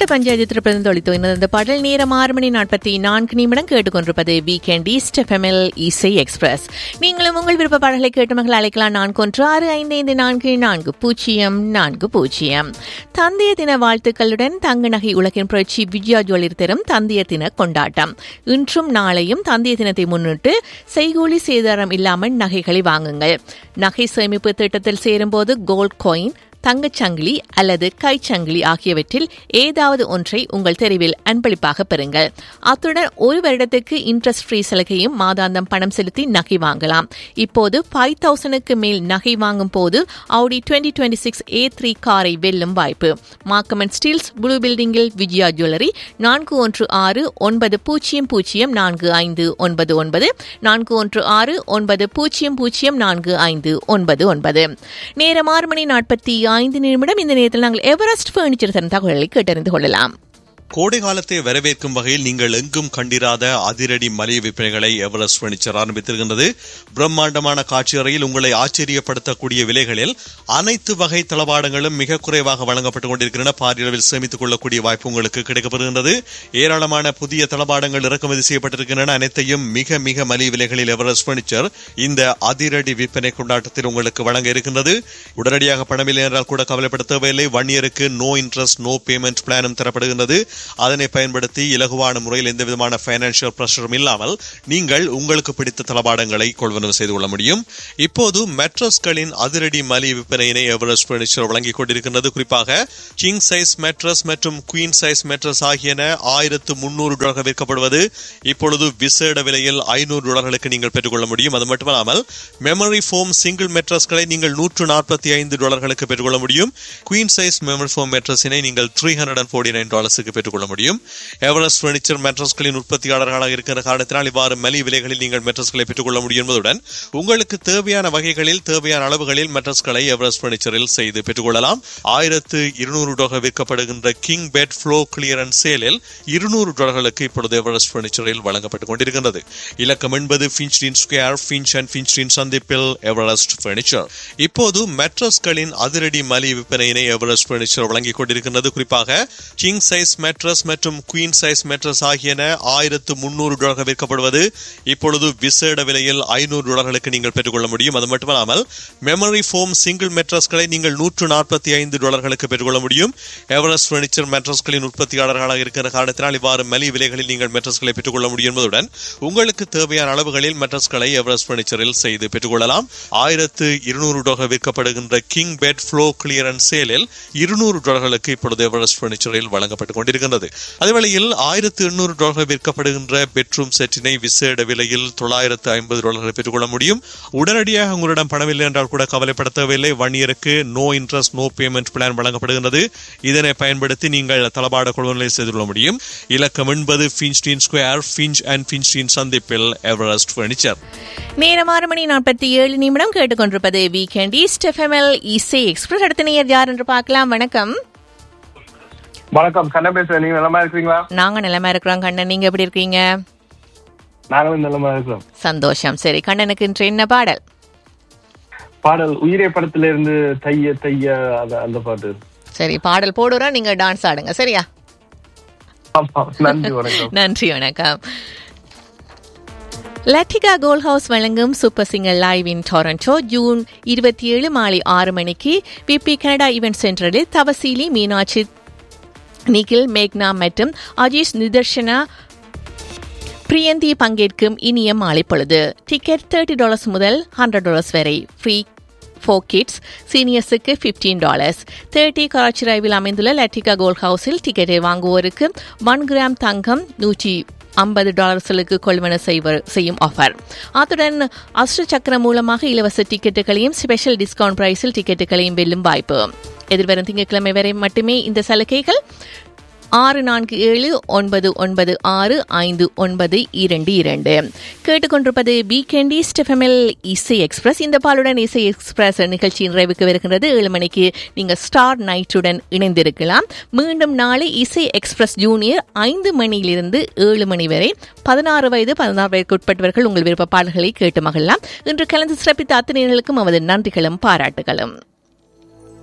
பஞ்சாயத்து திரைப்படம் தொழித்து இந்த பாடல் நேரம் ஆறு மணி நாற்பத்தி நான்கு நிமிடம் கேட்டுக்கொண்டிருப்பது வீக்கெண்ட் ஈஸ்ட் எஃப்எம்எல் இசை எக்ஸ்பிரஸ் நீங்களும் உங்கள் விருப்ப பாடல்களை கேட்டு மகள் அழைக்கலாம் நான்கு ஒன்று ஆறு ஐந்து ஐந்து நான்கு நான்கு பூஜ்ஜியம் நான்கு பூஜ்ஜியம் தந்தைய தின வாழ்த்துக்களுடன் தங்க நகை உலகின் புரட்சி விஜயா ஜுவல்லர் தரும் தந்தைய தின கொண்டாட்டம் இன்றும் நாளையும் தந்தைய தினத்தை முன்னிட்டு செய்கூலி சேதாரம் இல்லாமல் நகைகளை வாங்குங்கள் நகை சேமிப்பு திட்டத்தில் சேரும்போது கோல்ட் காயின் தங்கச்சங்கிலி அல்லது கைச்சங்கிலி ஆகியவற்றில் ஏதாவது ஒன்றை உங்கள் தெருவில் அன்பளிப்பாக பெறுங்கள் அத்துடன் ஒரு வருடத்துக்கு இன்ட்ரெஸ்ட் ஃப்ரீ சலுகையும் மாதாந்தம் பணம் செலுத்தி நகை வாங்கலாம் இப்போது ஃபைவ் தௌசண்ட்க்கு மேல் நகை வாங்கும் போது Audi twenty twenty six A three காரை வெல்லும் வாய்ப்பு மார்க்கமன் ஸ்டீல்ஸ் ப்ளூ பில்டிங்கில் விஜயா ஜுவல்லரி நான்கு ஒன்று ஆறு ஒன்பது பூஜ்ஜியம் பூஜ்ஜியம் நான்கு ஐந்து ஒன்பது ஒன்பது நான்கு ஒன்று ஆறு ஒன்பது பூஜ்ஜியம் பூஜ்ஜியம் நான்கு ஐந்து ஒன்பது ஒன்பது நேரம் ஆறு மணி நாற்பத்தி ஐந்து நிமிடம் இந்த நேரத்தில் நாங்கள் எவரெஸ்ட் பர்னிச்சர் தரும் தகவல்களை கேட்டறிந்து கொள்ளலாம் கோடை காலத்தை வரவேற்கும் வகையில் நீங்கள் எங்கும் கண்டிராத அதிரடி மலிய விற்பனைகளை எவரெஸ்ட் பர்னிச்சர் ஆரம்பித்திருக்கின்றது பிரம்மாண்டமான காட்சி அறையில் உங்களை ஆச்சரியப்படுத்தக்கூடிய விலைகளில் அனைத்து வகை தளபாடங்களும் மிக குறைவாக வழங்கப்பட்டுக் கொண்டிருக்கின்றன பாரியளவில் சேமித்துக் கொள்ளக்கூடிய வாய்ப்பு உங்களுக்கு கிடைக்கப்படுகின்றது ஏராளமான புதிய தளபாடங்கள் இறக்குமதி செய்யப்பட்டிருக்கின்றன அனைத்தையும் மிக மிக மலிய விலைகளில் எவரெஸ்ட் பர்னிச்சர் இந்த அதிரடி விற்பனை கொண்டாட்டத்தில் உங்களுக்கு வழங்க இருக்கின்றது உடனடியாக பணமில்லை என்றால் கூட கவலைப்பட தேவையில்லை ஒன் இயருக்கு நோ இன்ட்ரெஸ்ட் நோ பேமெண்ட் பிளானும் தரப்படுகின்றது அதனை பயன்படுத்தி இலகுவான முறையில் எந்த விதமான பைனான்சியல் பிரஷரும் இல்லாமல் நீங்கள் உங்களுக்கு பிடித்த தளபாடங்களை கொள்வனவு செய்து கொள்ள முடியும் இப்போது மெட்ரஸ்களின் அதிரடி மலி விற்பனையினை எவரெஸ்ட் பர்னிச்சர் வழங்கிக் கொண்டிருக்கின்றது குறிப்பாக கிங் சைஸ் மெட்ரஸ் மற்றும் குயின் சைஸ் மெட்ரஸ் ஆகியன ஆயிரத்து முன்னூறு டாலர்கள் விற்கப்படுவது இப்பொழுது விசேட விலையில் ஐநூறு டாலர்களுக்கு நீங்கள் பெற்றுக்கொள்ள முடியும் அது மட்டுமல்லாமல் மெமரி ஃபோம் சிங்கிள் மெட்ரஸ்களை நீங்கள் நூற்று நாற்பத்தி ஐந்து டாலர்களுக்கு பெற்றுக்கொள்ள முடியும் குயின் சைஸ் மெமரி ஃபோம் மெட்ரஸினை நீங்கள் three hundred and forty nine டாலர்ஸுக்கு பெற்றுக்கொள்ள முடியும் எவரெஸ்ட் பர்னிச்சர் மெட்ரஸ்களின் உற்பத்தியாளர்களாக இருக்கிற காரணத்தினால் இவ்வாறு மலி விலைகளில் நீங்கள் மெட்ரஸ்களை பெற்றுக்கொள்ள முடியும் என்பதுடன் உங்களுக்கு தேவையான வகைகளில் தேவையான அளவுகளில் மெட்ரஸ்களை எவரெஸ்ட் பர்னிச்சரில் செய்து பெற்றுக்கொள்ளலாம் ஆயிரத்து இருநூறு டாலர் விற்கப்படுகின்ற கிங் பெட் ஃப்ளோ கிளியரன்ஸ் சேலில் இருநூறு டாலர்களுக்கு இப்பொழுது எவரெஸ்ட் பர்னிச்சரில் வழங்கப்பட்டுக் கொண்டிருக்கின்றது இலக்கம் என்பது Finchdene square Finch and Finchdene சந்திப்பில் எவரெஸ்ட் பர்னிச்சர் இப்போது மெட்ரஸ்களின் அதிரடி மலி விற்பனையினை எவரெஸ்ட் பர்னிச்சர் வழங்கிக் கொண்டிருக்கின்றது குறிப்பாக கிங் சைஸ் மெட்ரஸ் மற்றும் குயின் சைஸ் மெட்ரஸ் ஆகியன ஆயிரத்து முன்னூறு டாலர்கள் விற்கப்படுவது இப்பொழுது விசேட விலையில் ஐநூறு டாலர்களுக்கு நீங்கள் பெற்றுக்கொள்ள முடியும் அது மட்டுமல்லாமல் மெமரி ஃபோம் சிங்கிள் மெட்ரஸ்களை நீங்கள் நூற்று நாற்பத்தி ஐந்து டாலர்களுக்கு பெற்றுக்கொள்ள முடியும் எவரெஸ்ட் பர்னிச்சர் மெட்ரஸ்களின் உற்பத்தியாளர்களாக இருக்கிற காரணத்தினால் இவ்வாறு மலி விலைகளில் நீங்கள் மெட்ரஸ்களை பெற்றுக்கொள்ள முடியும் என்பதுடன் உங்களுக்கு தேவையான அளவுகளில் மெட்ரஸ்களை எவரெஸ்ட் பர்னிச்சரில் செய்து பெற்றுக்கொள்ளலாம் ஆயிரத்து இருநூறு டாலர் விற்கப்படுகின்ற கிங் பெட் ஃப்ளோ கிளியரன்ஸ் சேலில் இருநூறு டாலர்களுக்கு இப்பொழுது எவரெஸ்ட் பர்னிச்சரில் வழங்கப்பட்டுக் கொண்டிருக்கின்றது அதேவேளையில் ஆயிரத்து எண்ணூறு டாலர்கள் விற்கப்படுகின்ற பெட்ரூம் செட்டினை விசேட விலையில் தொள்ளாயிரத்து ஐம்பது டாலர்கள் பெற்றுக்கொள்ள முடியும் உடனடியாக உங்களிடம் பணமில்லை என்றால் கூட கவலைப்பட தேவையில்லை ஒன் இயருக்கு no interest no payment plan வழங்கப்படுகின்றது இதனை பயன்படுத்தி நீங்கள் தளபாட கொள்வனை செய்து கொள்ள முடியும் இலக்கம் என்பது Finchdene square Finch and Finchdene சந்திப்பில் எவரெஸ்ட் பர்னிச்சர் நேரம் ஆறு மணி நாற்பத்தி ஏழு நிமிடம் கேட்டுக்கொண்டிருப்பது வீக்கெண்ட் ஈஸ்ட் எஃப்எம்எல் இசை எக்ஸ்பிரஸ் அடுத்த நேர் யார் என்று பார்க்கலாம் வணக்கம் வணக்கம் கண்ணன் பேசுறேன் நீங்க நலமா இருக்கிறீங்களா நாங்க நிலைமை இருக்கிறோம் கண்ணன் நீங்க எப்படி இருக்கீங்க நாங்களும் நலமா இருக்கிறோம் சந்தோஷம் சரி கண்ணனுக்கு இன்று என்ன பாடல் பாடல் உயிரே படத்துல இருந்து தைய தைய அந்த- அந்த பாட்டு சரி பாடல் போடுறோம் நீங்க டான்ஸ் ஆடுங்க சரியா ஆமா நன்றி வணக்கம் நன்றி வணக்கம் லட்டிகா கோல் ஹவுஸ் வழங்கும் super singer live in Toronto June இருபத்தி ஏழு மாலை ஆறு மணிக்கு பிபி கனடா ஈவென்ட் சென்டரில் தவசீலி மீனாட்சி நிகில் மேக்னா மற்றும் அஜீஷ் நிதர்ஷனா பிரியந்தி பங்கேற்கும் இனிய மாலை பொழுது டிக்கெட் தேர்ட்டி டாலர்ஸ் முதல் ஹண்ட்ரட் டாலர்ஸ் வரை ஃப்ரீ ஃபோர் கிட்ஸ் சீனியர்ஸுக்கு ஃபிஃப்டீன் டாலர்ஸ் தேர்ட்டி கராச்சி ரயிவில் அமைந்துள்ள லட்டிகா கோல்ட் ஹவுஸில் டிக்கெட்டை வாங்குவோருக்கு ஒன் கிராம் தங்கம் நூற்றி ஐம்பது டாலர்ஸ்களுக்கு கொள்வன செய்வர் செய்யும் ஆஃபர் அத்துடன் அஷ்ட சக்கரம் மூலமாக இலவச டிக்கெட்டுகளையும் ஸ்பெஷல் டிஸ்கவுண்ட் பிரைஸில் டிக்கெட்டுகளையும் வெல்லும் வாய்ப்பு எதிர்வரும் திங்கட்கிழமை வரை மட்டுமே இந்த சலுகைகள் ஆறு நான்கு ஏழு ஒன்பது ஒன்பது ஆறு ஐந்து ஒன்பது இரண்டு இரண்டு கேட்டுக்கொண்டிருப்பது வீக்கெண்ட் ஸ்டெஃபமில் இசை எக்ஸ்பிரஸ் இந்த பாலுடன் இசை எக்ஸ்பிரஸ் நிகழ்ச்சி நிறைவுக்கு வருகின்றது ஏழு மணிக்கு நீங்க ஸ்டார் நைட்டுடன் இணைந்திருக்கலாம் மீண்டும் நாளை இசை எக்ஸ்பிரஸ் ஜூனியர் ஐந்து மணியிலிருந்து ஏழு மணி வரை பதினாறு வயது பதினாறு வயதுக்கு உட்பட்டவர்கள் உங்கள் விருப்ப பாடல்களை கேட்டு மகிழலாம் இன்று கலந்து சிறப்பித்த அத்தனைகளுக்கும் அவரது நன்றிகளும் பாராட்டுகளும்